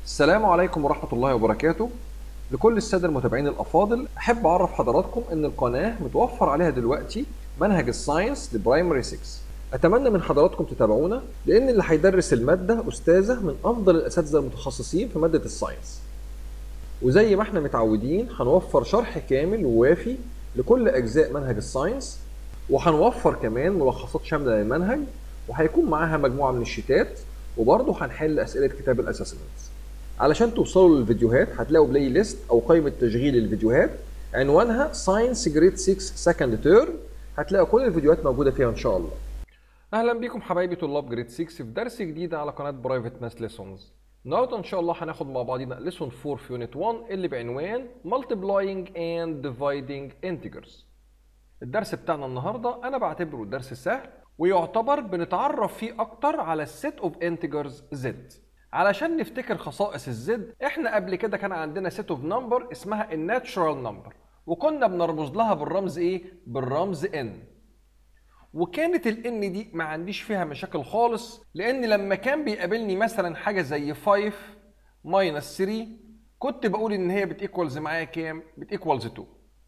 السلام عليكم ورحمة الله وبركاته لكل السادة المتابعين الأفاضل أحب أعرف حضراتكم إن القناة متوفر عليها دلوقتي منهج الساينس لبرايمري 6 أتمنى من حضراتكم تتابعونا لأن اللي هيدرس المادة أستاذة من أفضل الأساتذة المتخصصين في مادة الساينس وزي ما احنا متعودين هنوفر شرح كامل ووافي لكل أجزاء منهج الساينس وهنوفر كمان ملخصات شاملة للمنهج وهيكون معاها مجموعة من الشيتات وبرضه هنحل أسئلة كتاب الأسسمنتس علشان توصلوا للفيديوهات هتلاقوا بلاي ليست او قائمه تشغيل الفيديوهات عنوانها ساينس جريد 6 سكند تيرم هتلاقوا كل الفيديوهات موجوده فيها ان شاء الله اهلا بيكم حبايبي طلاب جريد 6 في درس جديد على قناه برايفت ماث ليسونز النهارده ان شاء الله هناخد مع بعضينا ليسون 4 في يونت 1 اللي بعنوان multiplying and dividing integers الدرس بتاعنا النهارده انا بعتبره درس سهل ويعتبر بنتعرف فيه اكتر على السيت اوف انتجرز زد علشان نفتكر خصائص الزد احنا قبل كده كان عندنا سيت اوف نمبر اسمها الناتشرال نمبر وكنا بنرمز لها بالرمز ايه بالرمز ان وكانت الان دي ما عنديش فيها مشاكل خالص لان لما كان بيقابلني مثلا حاجه زي 5 ماينس 3 كنت بقول ان هي بتيكوالز معايا كام بتيكوالز 2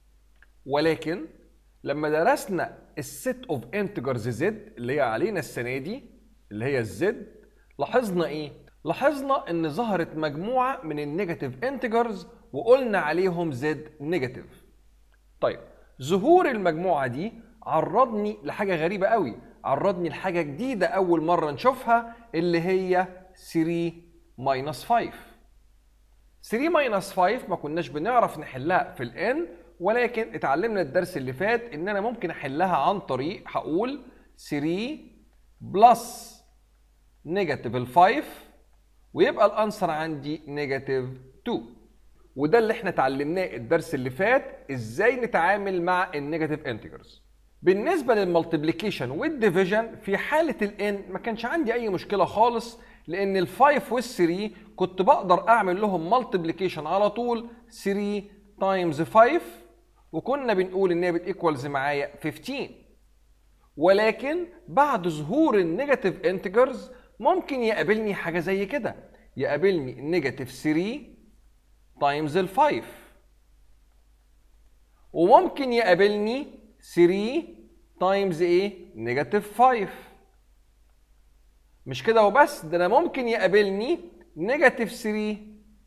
ولكن لما درسنا السيت اوف انتجرز زد اللي هي علينا السنه دي اللي هي الزد لاحظنا ايه لاحظنا ان ظهرت مجموعه من النيجاتيف انتجرز وقلنا عليهم زد نيجاتيف طيب ظهور المجموعه دي عرضني لحاجه غريبه قوي عرضني لحاجه جديده اول مره نشوفها اللي هي 3 ماينس 5 3 ماينس 5 ما كناش بنعرف نحلها في الان ولكن اتعلمنا الدرس اللي فات ان انا ممكن احلها عن طريق هقول 3 بلس نيجاتيف ال 5 ويبقى الانسر عندي نيجاتيف 2 وده اللي احنا اتعلمناه الدرس اللي فات ازاي نتعامل مع النيجاتيف انتجرز بالنسبه للمالتيبليكيشن والديفيجن في حاله الان ما كانش عندي اي مشكله خالص لان ال5 وال3 كنت بقدر اعمل لهم مالتيبليكيشن على طول 3 تايمز 5 وكنا بنقول ان هي بتيكوالز معايا 15 ولكن بعد ظهور النيجاتيف انتجرز ممكن يقابلني حاجه زي كده يقابلني نيجاتيف 3 تايمز ال 5 وممكن يقابلني 3 تايمز ايه نيجاتيف 5 مش كده وبس ده انا ممكن يقابلني نيجاتيف 3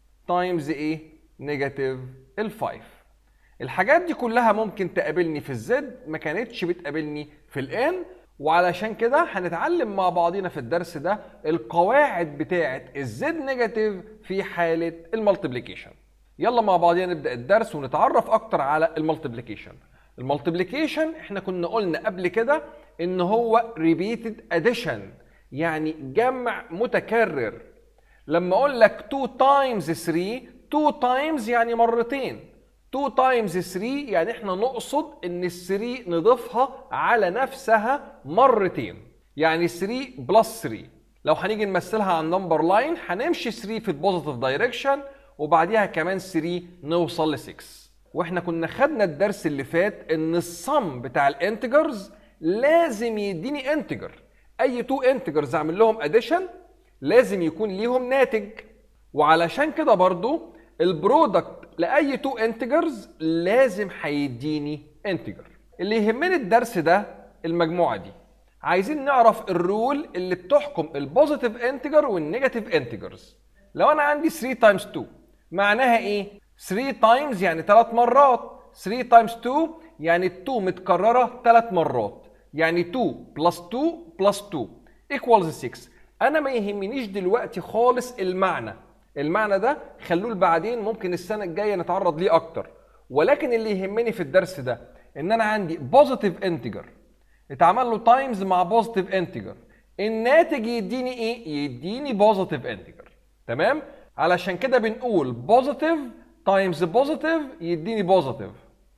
تايمز ايه نيجاتيف ال 5 الحاجات دي كلها ممكن تقابلني في الزد ما كانتش بتقابلني في الان وعلشان كده هنتعلم مع بعضينا في الدرس ده القواعد بتاعه الزد نيجاتيف في حاله المالتيبليكيشن يلا مع بعضينا نبدا الدرس ونتعرف اكتر على المالتيبليكيشن المالتيبليكيشن احنا كنا قلنا قبل كده ان هو ريبيتد اديشن يعني جمع متكرر لما اقول لك 2 تايمز 3 2 تايمز يعني مرتين 2 تايمز 3 يعني احنا نقصد ان ال 3 نضيفها على نفسها مرتين يعني 3 بلس 3 لو هنيجي نمثلها على النمبر لاين هنمشي 3 في البوزيتيف دايركشن وبعديها كمان 3 نوصل ل 6 واحنا كنا خدنا الدرس اللي فات ان الصم بتاع الانتجرز لازم يديني انتجر اي تو انتجرز اعمل لهم اديشن لازم يكون ليهم ناتج وعلشان كده برضو البرودكت لاي تو انتجرز لازم هيديني انتجر اللي يهمني الدرس ده المجموعه دي عايزين نعرف الرول اللي بتحكم البوزيتيف انتجر والنيجاتيف انتجرز لو انا عندي 3 تايمز 2 معناها ايه 3 تايمز يعني 3 مرات 3 تايمز 2 يعني 2 متكرره 3 مرات يعني 2 بلس 2 بلس 2 ايكوالز 6 انا ما يهمنيش دلوقتي خالص المعنى المعنى ده خلوه بعدين ممكن السنه الجايه نتعرض ليه اكتر ولكن اللي يهمني في الدرس ده ان انا عندي بوزيتيف انتجر اتعمل له تايمز مع بوزيتيف انتجر الناتج يديني ايه يديني بوزيتيف انتجر تمام علشان كده بنقول بوزيتيف تايمز بوزيتيف يديني بوزيتيف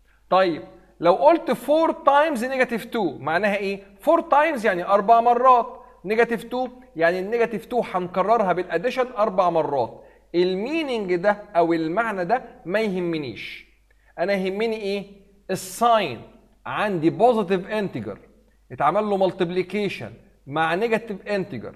طيب لو قلت 4 تايمز نيجاتيف 2 معناها ايه 4 تايمز يعني اربع مرات نيجاتيف 2 يعني النيجاتيف 2 هنكررها بالاديشن اربع مرات الميننج ده او المعنى ده ما يهمنيش انا يهمني ايه الساين عندي بوزيتيف انتجر اتعمل له مالتيبليكيشن مع نيجاتيف انتجر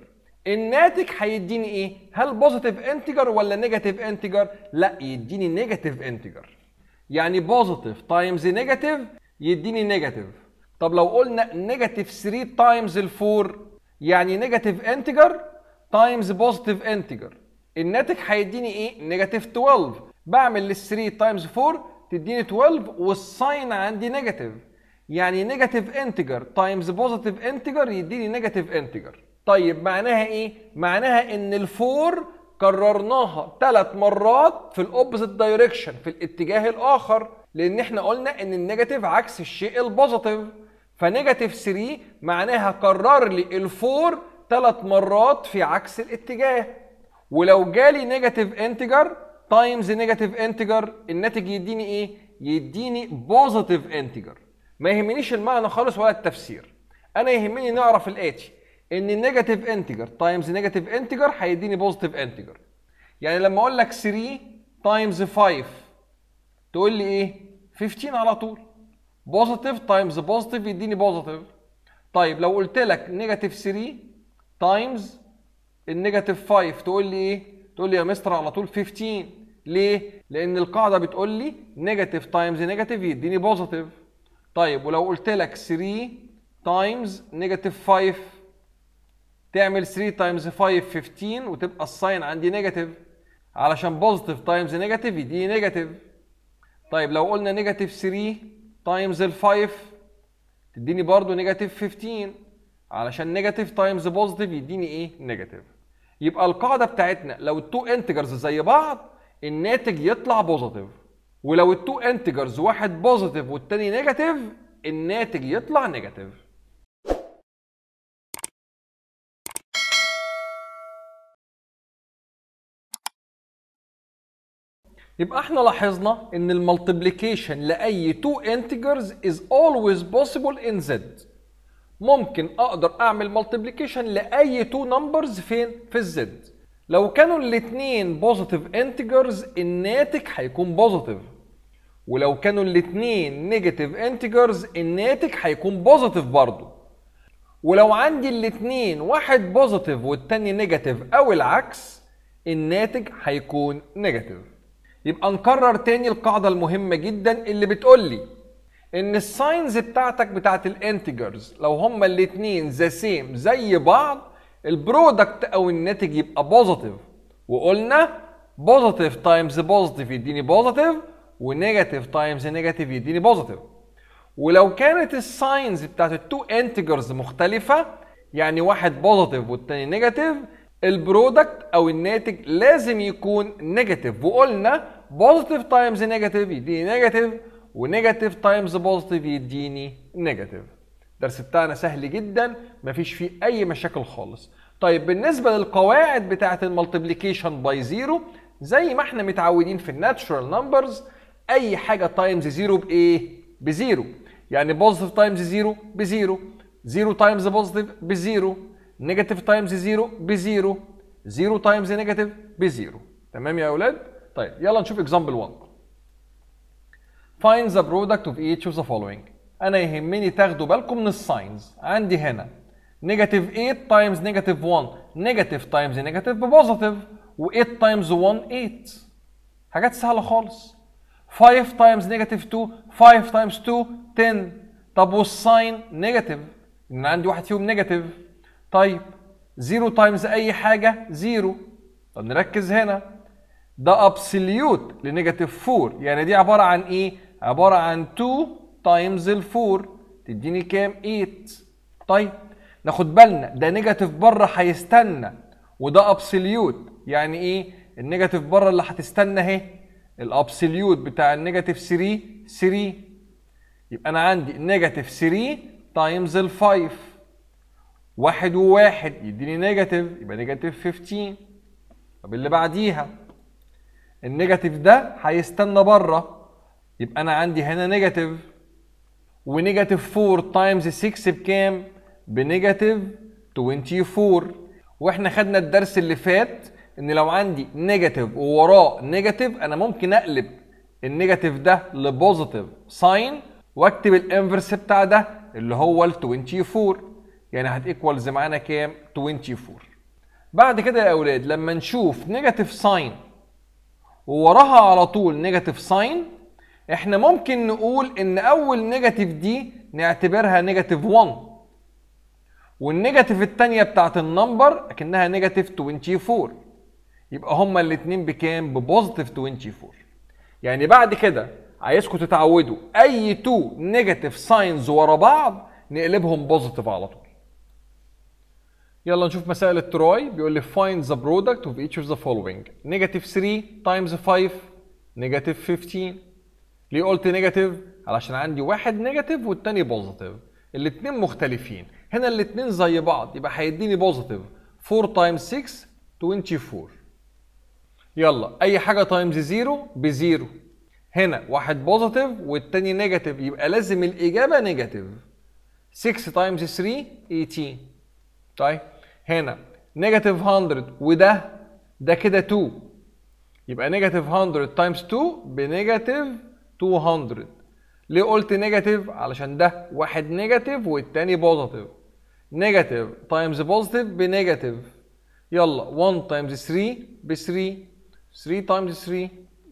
الناتج هيديني ايه هل بوزيتيف انتجر ولا نيجاتيف انتجر لا يديني نيجاتيف انتجر يعني بوزيتيف تايمز نيجاتيف يديني نيجاتيف طب لو قلنا نيجاتيف 3 تايمز ال 4 يعني نيجاتيف انتجر تايمز بوزيتيف انتجر الناتج هيديني ايه نيجاتيف 12 بعمل لل 3 تايمز 4 تديني 12 والساين عندي نيجاتيف يعني نيجاتيف انتجر تايمز بوزيتيف انتجر يديني نيجاتيف انتجر طيب معناها ايه معناها ان الفور كررناها ثلاث مرات في الاوبوزيت دايركشن في الاتجاه الاخر لان احنا قلنا ان النيجاتيف عكس الشيء البوزيتيف فنيجاتيف 3 معناها كرر لي الفور ثلاث مرات في عكس الاتجاه ولو جالي نيجاتيف انتجر تايمز نيجاتيف انتجر الناتج يديني ايه يديني بوزيتيف انتجر ما يهمنيش المعنى خالص ولا التفسير انا يهمني نعرف الاتي ان النيجاتيف انتجر تايمز نيجاتيف انتجر هيديني بوزيتيف انتجر يعني لما اقول لك 3 تايمز 5 تقول لي ايه 15 على طول بوزيتيف تايمز بوزيتيف يديني بوزيتيف طيب لو قلت لك نيجاتيف 3 تايمز النيجاتيف 5 تقول لي ايه تقول لي يا مستر على طول 15 ليه لان القاعده بتقول لي نيجاتيف تايمز نيجاتيف يديني بوزيتيف طيب ولو قلت لك 3 تايمز نيجاتيف 5 تعمل 3 تايمز 5 15 وتبقى الساين عندي نيجاتيف علشان بوزيتيف تايمز نيجاتيف يديني نيجاتيف طيب لو قلنا نيجاتيف 3 تايمز ال 5 تديني برضو نيجاتيف 15 علشان نيجاتيف تايمز بوزيتيف يديني ايه نيجاتيف يبقى القاعده بتاعتنا لو التو انتجرز زي بعض الناتج يطلع بوزيتيف ولو التو انتجرز واحد بوزيتيف والتاني نيجاتيف الناتج يطلع نيجاتيف يبقى احنا لاحظنا ان المالتيبليكيشن لاي تو انتجرز is always possible in z ممكن اقدر اعمل مالتيبليكيشن لاي تو نمبرز فين في الزد لو كانوا الاثنين بوزيتيف انتجرز الناتج هيكون بوزيتيف ولو كانوا الاثنين نيجاتيف انتجرز الناتج هيكون بوزيتيف برضه ولو عندي الاثنين واحد بوزيتيف والتاني نيجاتيف او العكس الناتج هيكون نيجاتيف يبقى نكرر تاني القاعده المهمه جدا اللي بتقول لي ان الساينز بتاعتك بتاعت الانتجرز لو هما الاثنين ذا سيم زي بعض البرودكت او الناتج يبقى بوزيتيف وقلنا بوزيتيف تايمز بوزيتيف يديني بوزيتيف ونيجاتيف تايمز نيجاتيف يديني بوزيتيف ولو كانت الساينز بتاعت التو انتجرز مختلفه يعني واحد بوزيتيف والتاني نيجاتيف البرودكت او الناتج لازم يكون نيجاتيف وقلنا بوزيتيف تايمز نيجاتيف يديني نيجاتيف ونيجاتيف تايمز بوزيتيف يديني نيجاتيف الدرس بتاعنا سهل جدا مفيش فيه اي مشاكل خالص طيب بالنسبه للقواعد بتاعه المالتيبليكيشن باي زيرو زي ما احنا متعودين في الناتشورال نمبرز اي حاجه تايمز زيرو بايه بزيرو يعني بوزيتيف تايمز زيرو بزيرو زيرو تايمز بوزيتيف بزيرو نيجاتيف تايمز زيرو بزيرو زيرو تايمز نيجاتيف بزيرو تمام يا اولاد طيب يلا نشوف اكزامبل 1 find the product of each of the following انا يهمني تاخدوا بالكم من الساينز عندي هنا نيجاتيف 8 تايمز نيجاتيف 1 نيجاتيف تايمز نيجاتيف ببوزيتيف و8 تايمز 1 8 حاجات سهله خالص 5 تايمز نيجاتيف 2 5 تايمز 2 10 طب والساين نيجاتيف ان عندي واحد فيهم نيجاتيف طيب 0 تايمز اي حاجه 0 طب نركز هنا ده ابسوليوت لنيجاتيف 4 يعني دي عباره عن ايه عباره عن 2 تايمز ال 4 تديني كام 8 طيب ناخد بالنا ده نيجاتيف بره هيستنى وده ابسوليوت يعني ايه النيجاتيف بره اللي هتستنى اهي الابسوليوت بتاع النيجاتيف 3 3 يبقى انا عندي نيجاتيف 3 تايمز ال 5 واحد وواحد يديني نيجاتيف يبقى نيجاتيف 15 طب اللي بعديها النيجاتيف ده هيستنى بره يبقى انا عندي هنا نيجاتيف ونيجاتيف 4 تايمز 6 بكام؟ بنيجاتيف 24 واحنا خدنا الدرس اللي فات ان لو عندي نيجاتيف ووراه نيجاتيف انا ممكن اقلب النيجاتيف ده لبوزيتيف ساين واكتب الانفرس بتاع ده اللي هو ال 24 يعني هتيكوالز معانا كام؟ 24 بعد كده يا اولاد لما نشوف نيجاتيف ساين ووراها على طول نيجاتيف ساين احنا ممكن نقول ان اول نيجاتيف دي نعتبرها نيجاتيف 1 والنيجاتيف الثانيه بتاعت النمبر اكنها نيجاتيف 24 يبقى هما الاثنين بكام ببوزيتيف 24 يعني بعد كده عايزكم تتعودوا اي تو نيجاتيف ساينز ورا بعض نقلبهم بوزيتيف على طول يلا نشوف مسائل التراي بيقول لي find the product of each of the following negative 3 times 5 negative 15 ليه قلت نيجاتيف علشان عندي واحد نيجاتيف والتاني بوزيتيف الاتنين مختلفين هنا الاتنين زي بعض يبقى هيديني بوزيتيف 4 times 6 24 يلا اي حاجه تايمز زيرو بزيرو هنا واحد بوزيتيف والتاني نيجاتيف يبقى لازم الاجابه نيجاتيف 6 تايمز 3 18 طيب هنا نيجاتيف 100 وده ده كده 2 يبقى نيجاتيف 100 تايمز 2 بنيجاتيف 200 ليه قلت نيجاتيف علشان ده واحد نيجاتيف والتاني بوزيتيف نيجاتيف تايمز بوزيتيف بنيجاتيف يلا 1 تايمز 3 ب 3 3 تايمز 3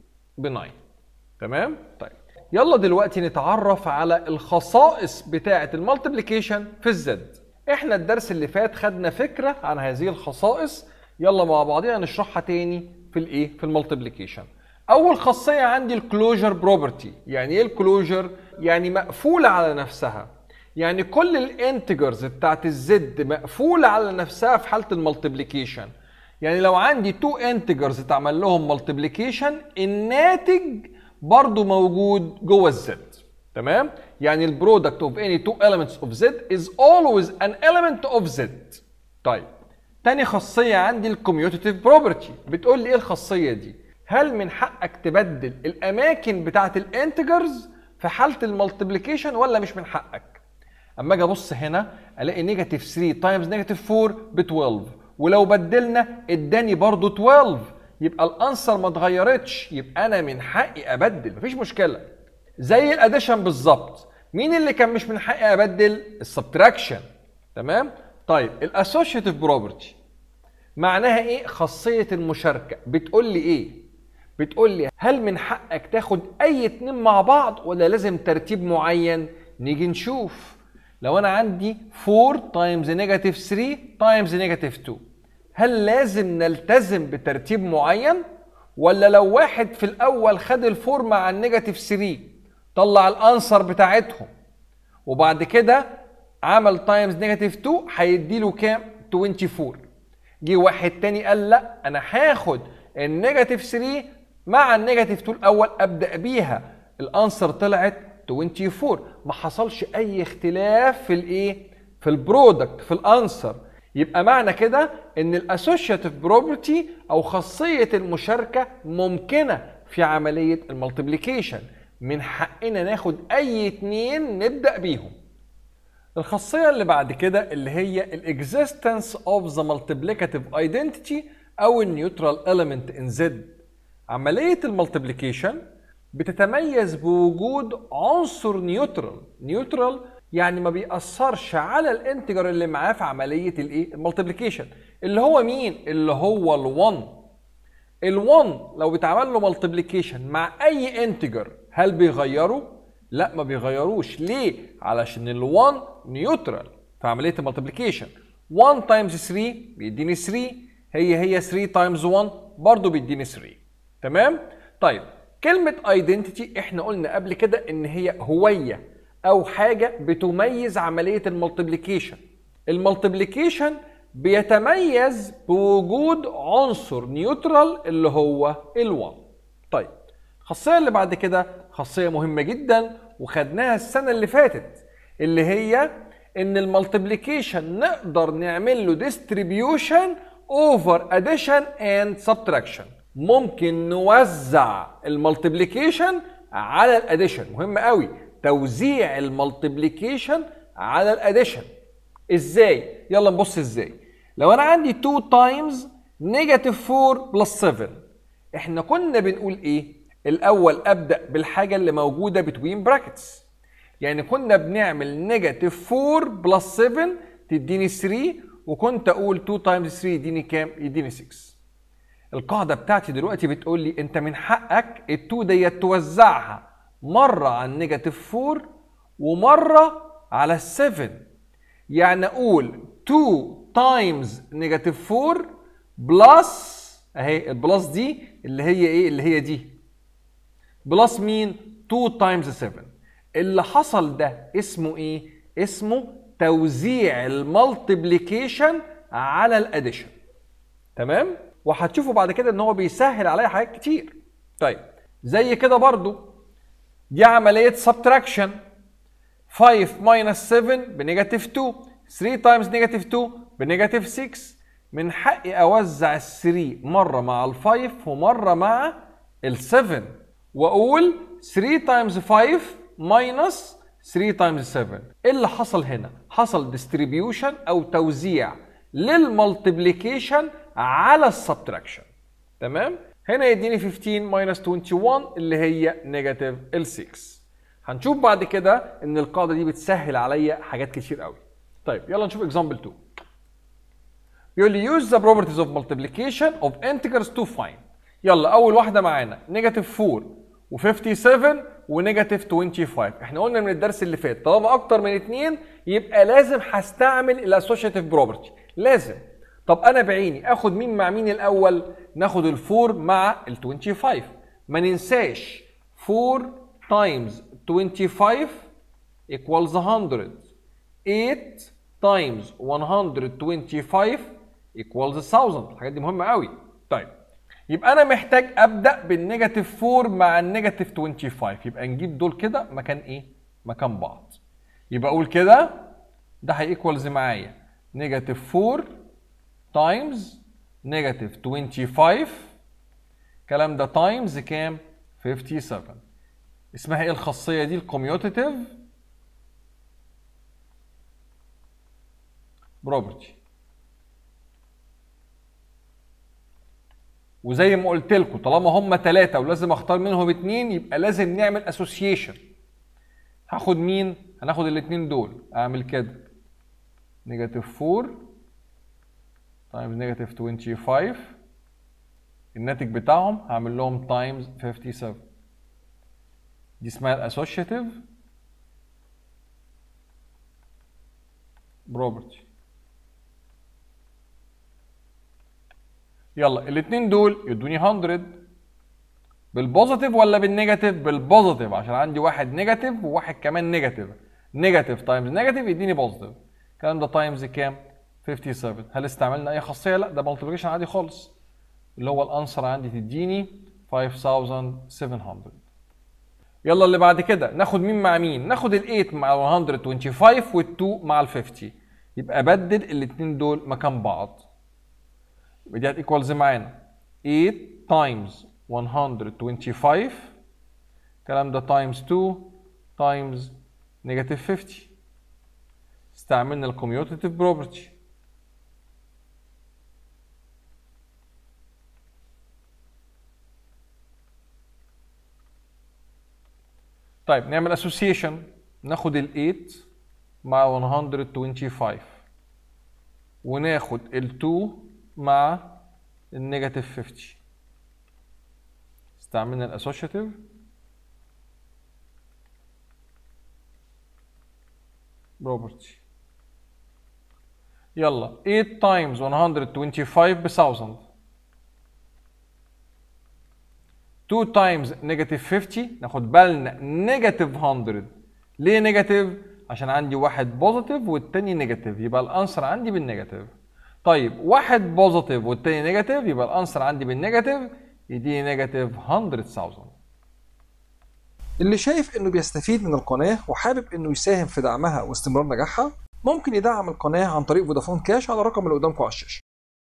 ب 9 تمام طيب يلا دلوقتي نتعرف على الخصائص بتاعه المالتيبليكيشن في الزد احنا الدرس اللي فات خدنا فكره عن هذه الخصائص يلا مع بعضنا نشرحها تاني في الايه في المالتيبليكيشن اول خاصيه عندي الكلوجر بروبرتي يعني ايه الكلوجر يعني مقفوله على نفسها يعني كل الانتجرز بتاعت الزد مقفوله على نفسها في حاله المالتيبليكيشن يعني لو عندي تو انتجرز اتعمل لهم مالتيبليكيشن الناتج برضو موجود جوه الزد تمام يعني البرودكت اوف اني تو elements اوف زد از always an element اوف زد طيب تاني خاصيه عندي الكوميوتيتيف بروبرتي بتقول لي ايه الخاصيه دي هل من حقك تبدل الاماكن بتاعه الانتجرز في حاله المالتيبليكيشن ولا مش من حقك اما اجي ابص هنا الاقي نيجاتيف 3 تايمز نيجاتيف 4 ب 12 ولو بدلنا اداني برضو 12 يبقى الانسر ما اتغيرتش يبقى انا من حقي ابدل مفيش مشكله زي الاديشن بالظبط مين اللي كان مش من حقي ابدل السبتراكشن تمام طيب الاسوشيتيف بروبرتي معناها ايه خاصيه المشاركه بتقول لي ايه بتقول لي هل من حقك تاخد اي اتنين مع بعض ولا لازم ترتيب معين نيجي نشوف لو انا عندي 4 تايمز نيجاتيف 3 تايمز نيجاتيف 2 هل لازم نلتزم بترتيب معين ولا لو واحد في الاول خد الفور مع النيجاتيف 3 طلع الانسر بتاعتهم وبعد كده عمل تايمز نيجاتيف 2 هيدي له كام 24 جه واحد تاني قال لا انا هاخد النيجاتيف 3 مع النيجاتيف 2 الاول ابدا بيها الانسر طلعت 24 ما حصلش اي اختلاف في الايه في البرودكت في الانسر يبقى معنى كده ان الاسوشيتيف بروبرتي او خاصيه المشاركه ممكنه في عمليه المالتيبليكيشن من حقنا ناخد اي اتنين نبدا بيهم الخاصيه اللي بعد كده اللي هي الاكزيستنس اوف ذا مالتيبليكاتيف ايدنتيتي او النيوترال element ان زد عمليه المالتيبليكيشن بتتميز بوجود عنصر نيوترال نيوترال يعني ما بيأثرش على الانتجر اللي معاه في عمليه الايه المالتيبليكيشن اللي هو مين اللي هو ال1 ال1 لو بيتعمل له مالتيبليكيشن مع اي انتجر هل بيغيره لا ما بيغيروش ليه علشان ال1 نيوترال في عمليه المالتيبليكيشن 1 تايمز 3 بيديني 3 هي هي 3 تايمز 1 برضه بيديني 3 تمام طيب كلمة ايدنتيتي احنا قلنا قبل كده ان هي هوية او حاجة بتميز عملية المالتيبليكيشن المالتيبليكيشن بيتميز بوجود عنصر نيوترال اللي هو ال1 طيب الخاصية اللي بعد كده خاصية مهمة جدا وخدناها السنة اللي فاتت اللي هي ان المالتيبليكيشن نقدر نعمل له ديستريبيوشن اوفر اديشن اند سبتراكشن ممكن نوزع المالتيبليكيشن على الاديشن مهم قوي توزيع المالتيبليكيشن على الاديشن ازاي يلا نبص ازاي لو انا عندي 2 تايمز نيجاتيف 4 بلس 7 احنا كنا بنقول ايه الاول ابدا بالحاجه اللي موجوده بتوين براكتس يعني كنا بنعمل نيجاتيف 4 بلس 7 تديني 3 وكنت اقول 2 تايمز 3 يديني كام يديني 6 القاعده بتاعتي دلوقتي بتقول لي انت من حقك ال2 ديت توزعها مره على النيجاتيف 4 ومره على ال7 يعني اقول 2 تايمز نيجاتيف 4 بلس اهي البلس دي اللي هي ايه اللي هي دي بلس مين 2 تايمز 7 اللي حصل ده اسمه ايه اسمه توزيع المالتيبليكيشن على الاديشن تمام وهتشوفوا بعد كده ان هو بيسهل عليا حاجات كتير طيب زي كده برضو دي عمليه سبتراكشن 5 ماينس 7 بنيجاتيف 2 3 تايمز نيجاتيف 2 بنيجاتيف 6 من حقي اوزع ال 3 مره مع ال 5 ومره مع ال 7 واقول 3 تايمز 5 ماينس 3 تايمز 7 ايه اللي حصل هنا حصل ديستريبيوشن او توزيع للمالتيبليكيشن على السبتراكشن تمام هنا يديني 15 ماينس 21 اللي هي نيجاتيف ال 6 هنشوف بعد كده ان القاعده دي بتسهل عليا حاجات كتير قوي طيب يلا نشوف اكزامبل 2 بيقول لي use the properties of multiplication of integers to find يلا اول واحده معانا نيجاتيف 4 و57 ونيجاتيف 25 احنا قلنا من الدرس اللي فات طالما اكتر من اتنين يبقى لازم هستعمل الاسوشيتيف بروبرتي لازم طب انا بعيني اخد مين مع مين الاول ناخد الفور مع ال 25 ما ننساش 4 تايمز 25 equals 100 8 تايمز 125 equals 1000 الحاجات دي مهمه قوي طيب يبقى انا محتاج ابدا بالنيجاتيف 4 مع النيجاتيف 25 يبقى نجيب دول كده مكان ايه مكان بعض يبقى اقول كده ده هيكوالز معايا نيجاتيف 4 تايمز نيجاتيف 25 الكلام ده تايمز كام 57 اسمها ايه الخاصيه دي الكوميوتيتيف بروبرتي وزي ما قلت لكم طالما هم ثلاثة ولازم اختار منهم اتنين يبقى لازم نعمل اسوسيشن هاخد مين؟ هناخد الاتنين دول اعمل كده نيجاتيف 4 تايمز نيجاتيف 25 الناتج بتاعهم هعمل لهم تايمز 57 دي اسمها الاسوشيتيف بروبرتي يلا الاثنين دول يدوني 100 بالبوزيتيف ولا بالنيجاتيف بالبوزيتيف عشان عندي واحد نيجاتيف وواحد كمان نيجاتيف نيجاتيف تايمز نيجاتيف يديني بوزيتيف الكلام ده تايمز كام 57 هل استعملنا اي خاصيه لا ده مالتيبيكيشن عادي خالص اللي هو الانسر عندي تديني 5700 يلا اللي بعد كده ناخد مين مع مين ناخد ال 8 مع ال 125 وال 2 مع ال 50 يبقى بدل الاثنين دول مكان بعض يبقى دي هتيكوالز معانا 8 تايمز 125 الكلام ده تايمز 2 تايمز نيجاتيف 50 استعملنا الكوميوتيتيف بروبرتي طيب نعمل اسوسيشن ناخد ال 8 مع 125 وناخد ال 2 مع النيجاتيف 50 استعملنا الاسوشيتيف بروبرتي يلا 8 تايمز 125 ب 1000 2 تايمز نيجاتيف 50 ناخد بالنا نيجاتيف 100 ليه نيجاتيف؟ عشان عندي واحد بوزيتيف والتاني نيجاتيف يبقى الانسر عندي بالنيجاتيف طيب واحد بوزيتيف والتاني نيجاتيف يبقى الانسر عندي بالنيجاتيف يديني نيجاتيف 100000 اللي شايف انه بيستفيد من القناة وحابب انه يساهم في دعمها واستمرار نجاحها ممكن يدعم القناة عن طريق فودافون كاش على الرقم اللي قدامكم على الشاشة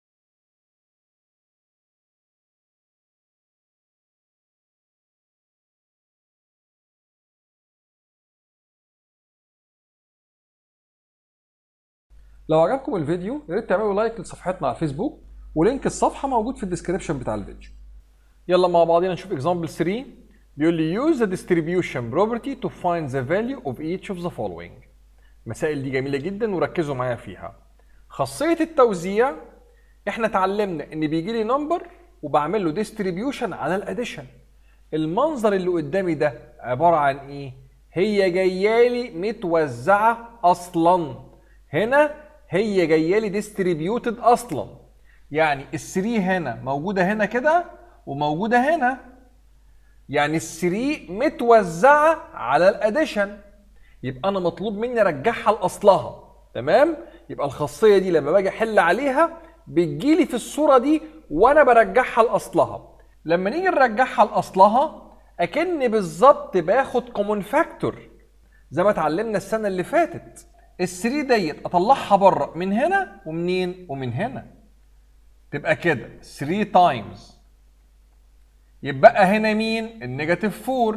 لو عجبكم الفيديو يا ريت تعملوا لايك لصفحتنا على الفيسبوك ولينك الصفحه موجود في الديسكربشن بتاع الفيديو يلا مع بعضينا نشوف اكزامبل 3 بيقول لي use the distribution property to find the value of each of the following المسائل دي جميله جدا وركزوا معايا فيها خاصيه التوزيع احنا اتعلمنا ان بيجي لي نمبر وبعمل له ديستريبيوشن على الاديشن المنظر اللي قدامي ده عباره عن ايه هي جايه لي متوزعه اصلا هنا هي جايه لي ديستريبيوتد اصلا يعني الثري هنا موجوده هنا كده وموجوده هنا يعني الثري متوزعه على الاديشن يبقى انا مطلوب مني ارجعها لاصلها تمام يبقى الخاصيه دي لما باجي احل عليها بتجيلي في الصوره دي وانا برجعها لاصلها لما نيجي نرجعها لاصلها اكن بالظبط باخد كومون فاكتور زي ما اتعلمنا السنه اللي فاتت الثري ديت اطلعها بره من هنا ومنين ومن هنا تبقى كده 3 تايمز يبقى هنا مين النيجاتيف 4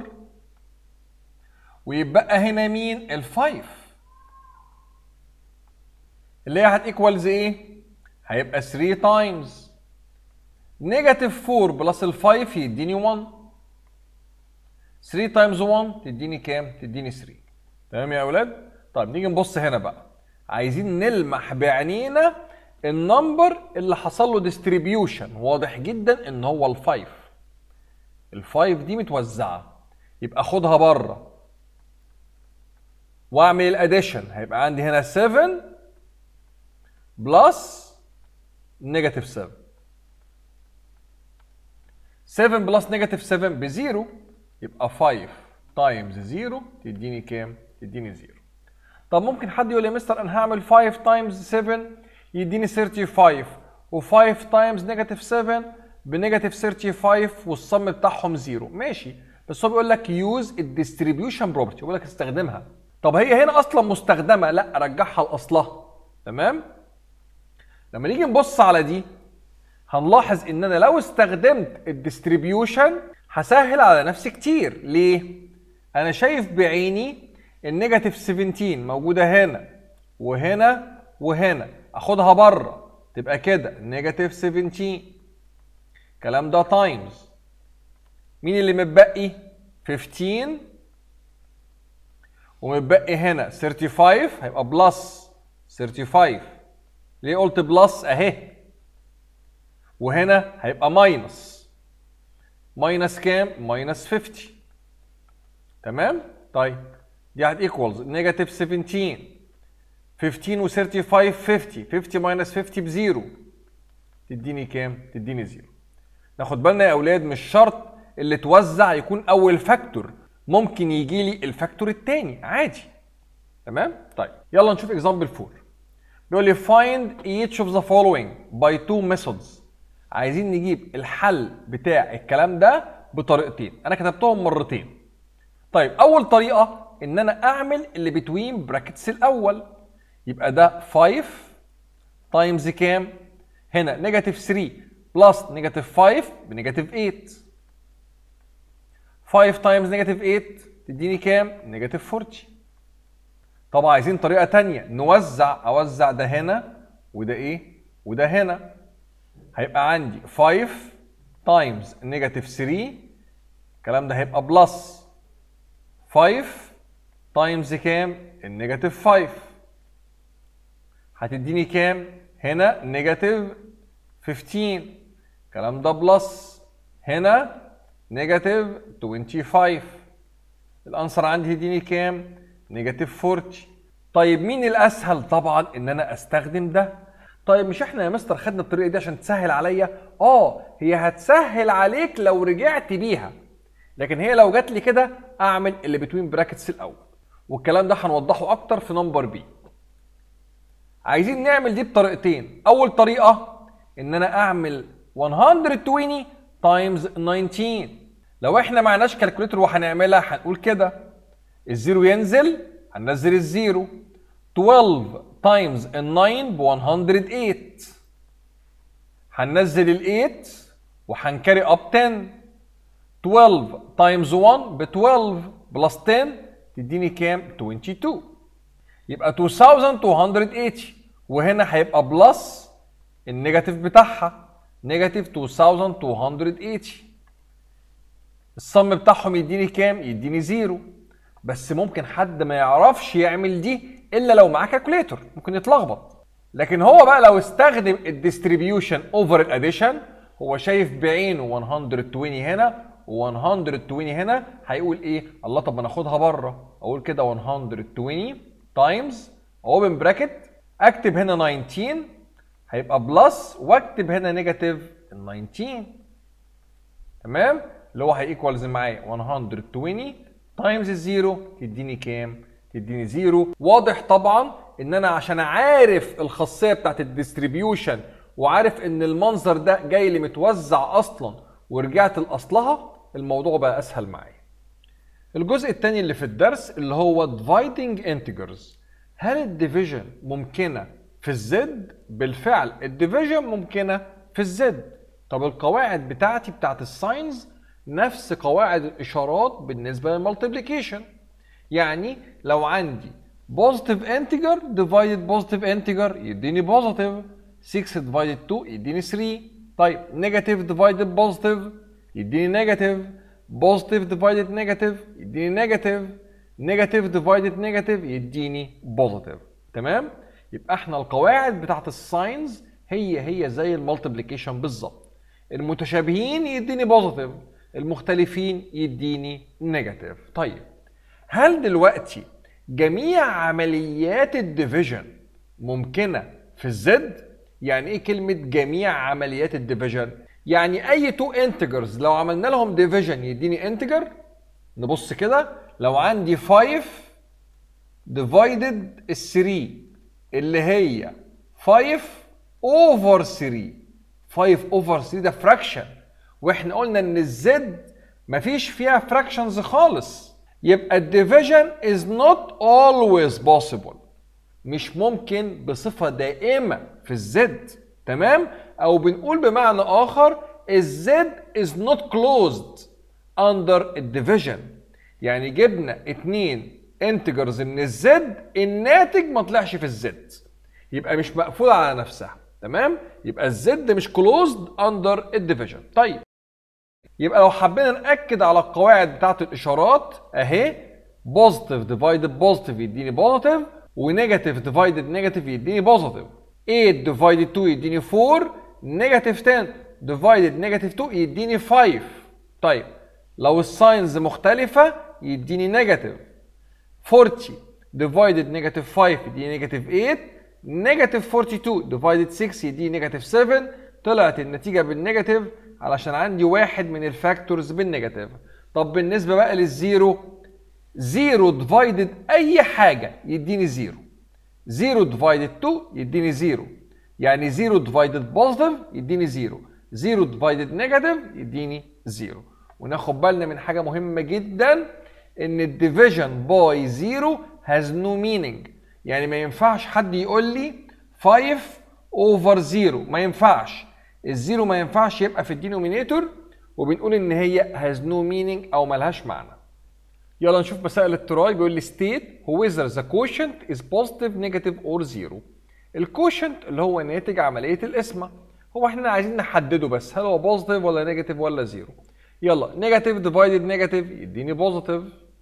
ويبقى هنا مين الفايف اللي هي هتيكوالز ايه هيبقى 3 تايمز نيجاتيف 4 بلس ال 5 يديني 1 3 تايمز 1 تديني كام تديني 3 تمام يا اولاد طيب نيجي نبص هنا بقى عايزين نلمح بعينينا النمبر اللي حصل له ديستريبيوشن واضح جدا ان هو الفايف الفايف دي متوزعه يبقى خدها بره واعمل الاديشن هيبقى عندي هنا 7 بلس نيجاتيف 7 7 بلس نيجاتيف 7 بزيرو يبقى 5 تايمز 0 تديني كام؟ تديني 0 طب ممكن حد يقول لي يا مستر انا هعمل 5 تايمز 7 يديني 35 و5 تايمز نيجاتيف 7 بنيجاتيف 35 والصم بتاعهم 0 ماشي بس هو بيقول لك يوز الديستريبيوشن بروبرتي بيقول لك استخدمها طب هي هنا اصلا مستخدمه لا ارجعها لاصلها تمام لما نيجي نبص على دي هنلاحظ ان انا لو استخدمت الديستريبيوشن هسهل على نفسي كتير ليه انا شايف بعيني النيجاتيف 17 موجوده هنا وهنا وهنا اخدها بره تبقى كده نيجاتيف 17 الكلام ده تايمز مين اللي متبقي 15 ومتبقي هنا 35 هيبقى بلس 35 ليه قلت بلس اهي وهنا هيبقى ماينس ماينس كام ماينس 50 تمام طيب دي هتيكوالز نيجاتيف 17 15 و 35 50 50 ماينس 50 بزيرو تديني كام تديني زيرو ناخد بالنا يا اولاد مش شرط اللي توزع يكون اول فاكتور ممكن يجي لي الفاكتور الثاني عادي تمام طيب يلا نشوف اكزامبل 4 بيقول لي find each of the following by two methods عايزين نجيب الحل بتاع الكلام ده بطريقتين انا كتبتهم مرتين طيب اول طريقه ان انا اعمل اللي بتوين براكتس الاول يبقى ده 5 تايمز كام هنا نيجاتيف 3 بلس نيجاتيف 5 بنيجاتيف 8 5 تايمز نيجاتيف 8 تديني كام نيجاتيف 40 طبعا عايزين طريقه تانية نوزع اوزع ده هنا وده ايه وده هنا هيبقى عندي 5 تايمز نيجاتيف 3 الكلام ده هيبقى بلس 5 تايمز كام النيجاتيف 5 هتديني كام هنا نيجاتيف 15 الكلام ده بلس هنا نيجاتيف 25 الانسر عندي يديني كام نيجاتيف 40 طيب مين الاسهل طبعا ان انا استخدم ده طيب مش احنا يا مستر خدنا الطريقه دي عشان تسهل عليا اه هي هتسهل عليك لو رجعت بيها لكن هي لو جات لي كده اعمل اللي بتوين براكتس الاول والكلام ده هنوضحه اكتر في نمبر بي عايزين نعمل دي بطريقتين اول طريقه ان انا اعمل 120 تايمز 19 لو احنا معناش كالكوليتر وهنعملها هنقول كده الزيرو ينزل هننزل الزيرو 12 تايمز ال 9 ب 108 هننزل ال 8 وهنكاري اب 10 12 تايمز 1 ب 12 بلس 10 تديني كام 22 يبقى 2280 وهنا هيبقى بلس النيجاتيف بتاعها نيجاتيف 2280 الصم بتاعهم يديني كام يديني زيرو بس ممكن حد ما يعرفش يعمل دي الا لو معاه كالكوليتر ممكن يتلخبط لكن هو بقى لو استخدم الديستريبيوشن اوفر الاديشن هو شايف بعينه 120 هنا و120 هنا هيقول ايه الله طب ما ناخدها بره اقول كده 120 تايمز اوبن براكت اكتب هنا 19 هيبقى بلس واكتب هنا نيجاتيف ال 19 تمام اللي هو هيكوالز معايا 120 تايمز الزيرو تديني كام؟ تديني زيرو واضح طبعا ان انا عشان عارف الخاصيه بتاعت الديستريبيوشن وعارف ان المنظر ده جاي لي متوزع اصلا ورجعت لاصلها الموضوع بقى اسهل معايا الجزء الثاني اللي في الدرس اللي هو dividing integers هل الديفيجن ممكنه في الزد بالفعل الديفيجن ممكنه في الزد طب القواعد بتاعتي بتاعت الساينز نفس قواعد الاشارات بالنسبه للمالتيبليكيشن يعني لو عندي بوزيتيف انتجر ديفايدد بوزيتيف انتجر يديني بوزيتيف 6 ديفايدد 2 يديني 3 طيب نيجاتيف ديفايدد بوزيتيف يديني نيجاتيف بوزيتيف ديفايدد نيجاتيف يديني نيجاتيف نيجاتيف ديفايدد نيجاتيف يديني بوزيتيف تمام يبقى احنا القواعد بتاعت الساينز هي هي زي المالتيبليكيشن بالظبط المتشابهين يديني بوزيتيف المختلفين يديني نيجاتيف طيب هل دلوقتي جميع عمليات الديفيجن ممكنه في الزد يعني ايه كلمه جميع عمليات الديفيجن يعني اي تو انتجرز لو عملنا لهم ديفيجن يديني انتجر نبص كده لو عندي 5 ديفايدد ال 3 اللي هي 5 اوفر 3 5 اوفر 3 ده فراكشن واحنا قلنا ان الزد مفيش فيها فراكشنز خالص يبقى الديفيجن is not always possible مش ممكن بصفة دائمة في الزد تمام او بنقول بمعنى اخر الزد is not closed under الديفيجن يعني جبنا اتنين انتجرز من الزد الناتج ما طلعش في الزد يبقى مش مقفولة على نفسها تمام يبقى الزد مش closed under الديفيجن طيب يبقى لو حبينا ناكد على القواعد بتاعت الاشارات اهي بوزيتيف ديفايدد بوزيتيف يديني بوزيتيف ونيجاتيف ديفايدد نيجاتيف يديني بوزيتيف 8 ديفايدد 2 يديني 4 نيجاتيف 10 ديفايدد نيجاتيف 2 يديني 5 طيب لو الساينز مختلفة يديني نيجاتيف 40 ديفايدد نيجاتيف 5 يديني نيجاتيف 8 نيجاتيف 42 ديفايدد 6 يديني نيجاتيف 7 طلعت النتيجة بالنيجاتيف علشان عندي واحد من الفاكتورز بالنيجاتيف طب بالنسبة بقى للزيرو زيرو ديفايدد أي حاجة يديني زيرو زيرو ديفايدد 2 يديني زيرو يعني زيرو ديفايدد بوزيتيف يديني زيرو زيرو ديفايدد نيجاتيف يديني زيرو وناخد بالنا من حاجة مهمة جدا ان الديفيجن باي زيرو هاز نو مينينج يعني ما ينفعش حد يقول لي 5 اوفر زيرو ما ينفعش الزيرو ما ينفعش يبقى في الدينومينيتور وبنقول ان هي هاز نو مينينج او ملهاش معنى يلا نشوف مسائل التراي بيقول لي state whether the quotient is positive negative or zero الكوشنت اللي هو ناتج عمليه القسمه هو احنا عايزين نحدده بس هل هو بوزيتيف ولا نيجاتيف ولا زيرو يلا نيجاتيف ديفايدد نيجاتيف يديني بوزيتيف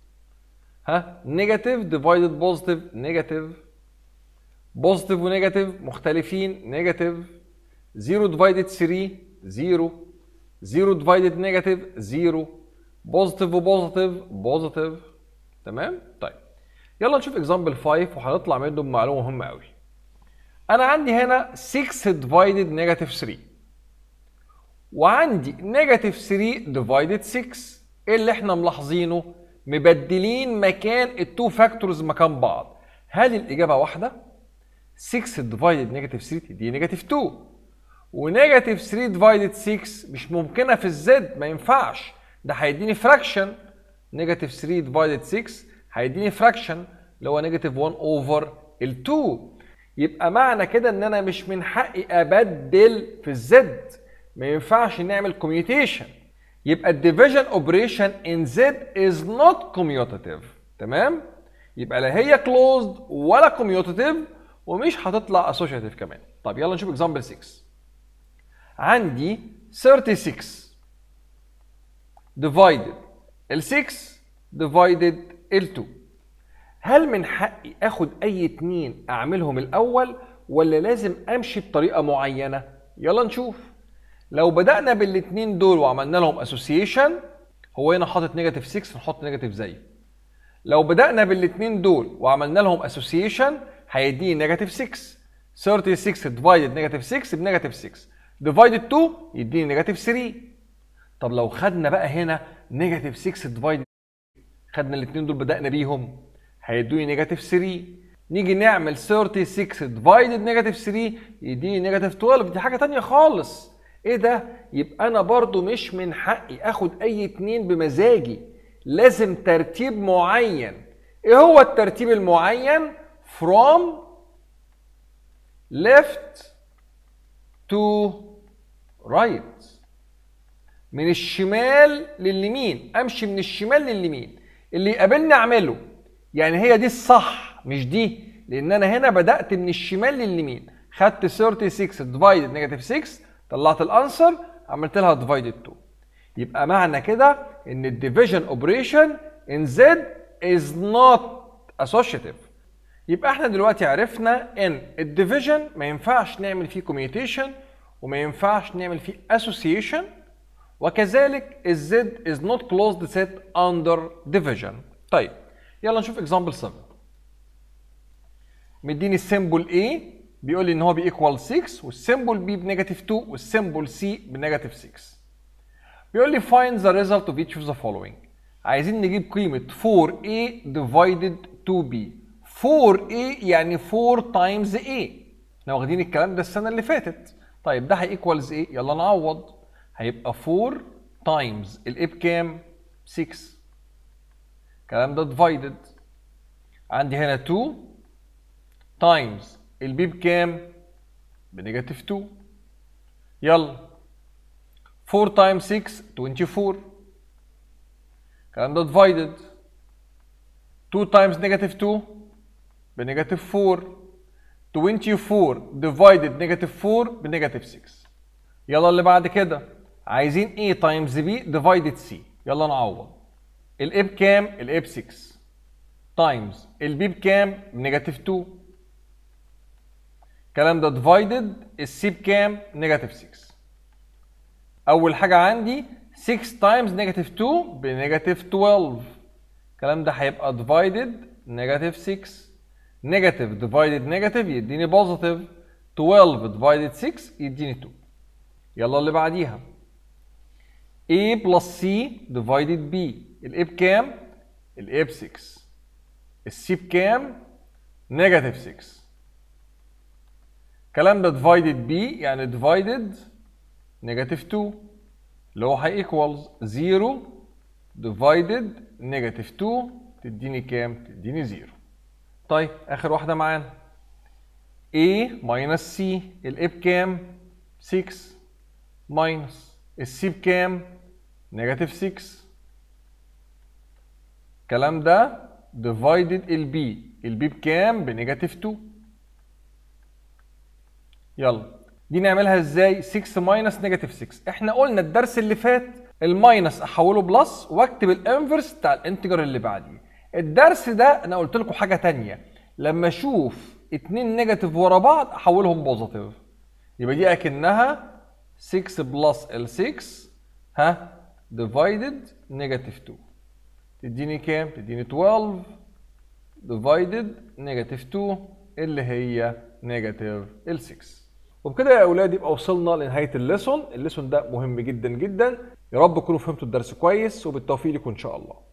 ها نيجاتيف ديفايدد بوزيتيف نيجاتيف بوزيتيف ونيجاتيف مختلفين نيجاتيف 0 ديفايدد 3 0 0 ديفايدد نيجاتيف 0 بوزيتيف وبوزيتيف بوزيتيف تمام طيب يلا نشوف اكزامبل 5 وهنطلع منه بمعلومه مهمه قوي انا عندي هنا 6 ديفايدد نيجاتيف 3 وعندي نيجاتيف 3 ديفايدد 6 ايه اللي احنا ملاحظينه مبدلين مكان التو فاكتورز مكان بعض هل الاجابه واحده 6 ديفايدد نيجاتيف 3 دي نيجاتيف 2 ونيجاتيف 3 ديفايدد 6 مش ممكنه في الزد ما ينفعش ده هيديني فراكشن نيجاتيف 3 ديفايدد 6 هيديني فراكشن اللي هو نيجاتيف 1 اوفر ال 2 يبقى معنى كده ان انا مش من حقي ابدل في الزد ما ينفعش نعمل كوميوتيشن يبقى الديفيجن اوبريشن ان زد از نوت كوميوتيتيف تمام يبقى لا هي كلوزد ولا كوميوتيتيف ومش هتطلع اسوشيتيف كمان طب يلا نشوف اكزامبل 6 عندي 36 divided ال 6 divided ال 2 هل من حقي اخد اي اتنين اعملهم الاول ولا لازم امشي بطريقه معينه يلا نشوف لو بدانا بالاثنين دول وعملنا لهم اسوسيشن هو هنا حاطط نيجاتيف 6 نحط نيجاتيف زيه لو بدانا بالاثنين دول وعملنا لهم اسوسيشن هيديني نيجاتيف 6 36 ديفايدد نيجاتيف 6 بنيجاتيف 6 ديفايدد 2 يديني نيجاتيف 3 طب لو خدنا بقى هنا نيجاتيف 6 ديفايدد خدنا الاثنين دول بدانا بيهم هيدوني نيجاتيف 3 نيجي نعمل 36 ديفايدد نيجاتيف 3 يديني نيجاتيف 12 دي حاجه تانية خالص ايه ده يبقى انا برضو مش من حقي اخد اي اتنين بمزاجي لازم ترتيب معين ايه هو الترتيب المعين from left to right من الشمال لليمين امشي من الشمال لليمين اللي يقابلني اعمله يعني هي دي الصح مش دي لان انا هنا بدات من الشمال لليمين خدت 36 ديفايدد نيجاتيف 6 طلعت الانسر عملت لها ديفايدد 2 يبقى معنى كده ان الديفيجن اوبريشن ان زد از نوت اسوشيتيف يبقى احنا دلوقتي عرفنا ان الديفيجن ما ينفعش نعمل فيه كوميوتيشن وما ينفعش نعمل فيه اسوسيشن وكذلك الزد is not closed set under division طيب يلا نشوف example 7 مديني السيمبل A بيقول لي ان هو بيكوال 6 والسيمبل B بنيجاتيف 2 والسيمبل C بنيجاتيف 6 بيقول لي find the result of each of the following عايزين نجيب قيمة 4A divided 2B 4A يعني 4 times A احنا واخدين الكلام ده السنة اللي فاتت طيب ده هيكوالز ايه؟ يلا نعوض هيبقى 4 تايمز الايه بكام؟ 6 الكلام ده ديفايدد عندي هنا 2 تايمز البي بكام؟ بنيجاتيف 2 يلا 4 تايمز 6 24 الكلام ده ديفايدد 2 تايمز نيجاتيف 2 بنيجاتيف 4 24 ديفايدد نيجاتيف 4 بنيجاتيف 6 يلا اللي بعد كده عايزين A تايمز B ديفايدد C يلا نعوض الاي بكام؟ الاي ب 6 تايمز البي بكام؟ بنيجاتيف 2 الكلام ده ديفايدد السي بكام؟ نيجاتيف 6 اول حاجه عندي 6 تايمز نيجاتيف 2 بنيجاتيف 12 الكلام ده هيبقى ديفايدد نيجاتيف 6 نيجاتيف ديفايدد نيجاتيف يديني بوزيتيف 12 ديفايدد 6 يديني 2 يلا اللي بعديها A بلس C divided B ال A بكام؟ ال A ب 6 ال C بكام؟ نيجاتيف 6 الكلام ده divided B يعني divided نيجاتيف 2 اللي هو هيكوالز 0 divided نيجاتيف 2 تديني كام؟ تديني 0 طيب اخر واحده معانا A minus C ال A بكام؟ 6 ماينس السي بكام؟ نيجاتيف 6 الكلام ده ديفايدد البي البي بكام؟ بنيجاتيف 2 يلا دي نعملها ازاي؟ 6 ماينس نيجاتيف 6 احنا قلنا الدرس اللي فات الماينس احوله بلس واكتب الانفرس بتاع الانتجر اللي بعديه الدرس ده انا قلت لكم حاجه تانية لما اشوف اتنين نيجاتيف ورا بعض احولهم بوزيتيف يبقى دي اكنها 6 بلس ال 6 ها ديفايدد نيجاتيف 2 تديني كام؟ تديني 12 ديفايدد نيجاتيف 2 اللي هي نيجاتيف ال 6 وبكده يا اولاد يبقى وصلنا لنهايه الليسون الليسون ده مهم جدا جدا يا رب تكونوا فهمتوا الدرس كويس وبالتوفيق لكم ان شاء الله